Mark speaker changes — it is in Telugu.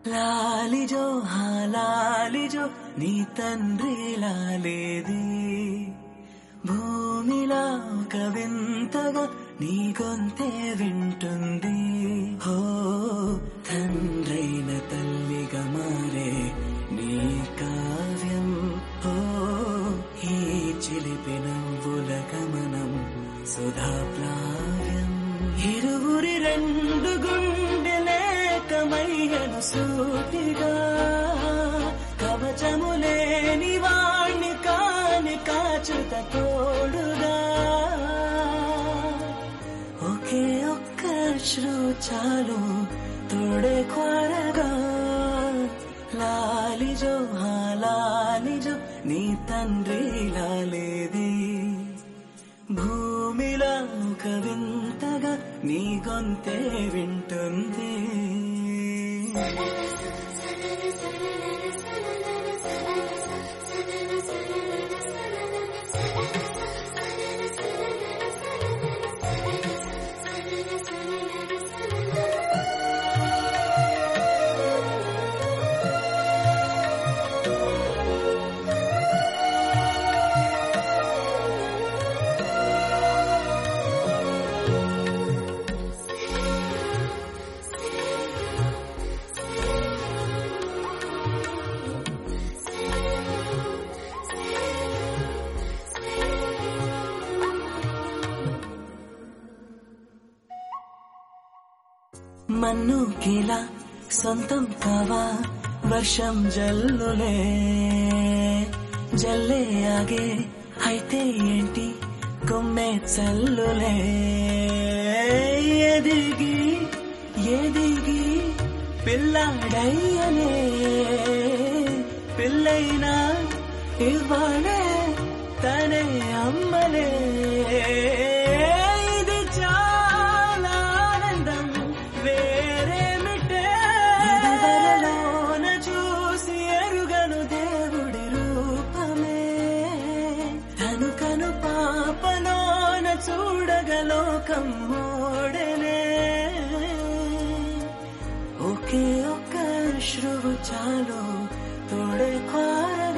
Speaker 1: లాలిజో హా లాలిజో నీ తండ్రి లాలేది భూమిలా ఒక వింతగా నీ గొంతే వింటుంది హో తండ్రైన తల్లిగా మారే నీ కావ్యం హో ఈ చిలిపి నవ్వుల గమనం సుధా ప్లావ్యం ఇరువురి రెండు గుండెలేకమయ్యను సూటిగా కవచము లేని వాణ్ణి కాని కాచుత తోడుగా ఒకే ఒక్క శ్రు చాలు తోడే క్వారగా లాలిజో హా లాలిజో నీ తండ్రి లాలేది భూమిలా ఒక వింతగా నీ గొంతే వింటుంది మన్ను కీలా సొంతం కావా వర్షం జల్లులే జల్లే ఆగే అయితే ఏంటి కొమ్మే చల్లులే ఎదిగి ఎదిగి పిల్లాడయ్యనే పిల్లైనా ఇవ్వాడే తనే అమ్మలే ఇది చాలా ఆనందం వేరేమిటే ఇదివరలోన చూసి ఎరుగను దేవుడి రూపమే తను కను పాపలోన చూడగలోకం మోడనే ఒకే ఒక్క శ్రువు చాలు తోడే క్వార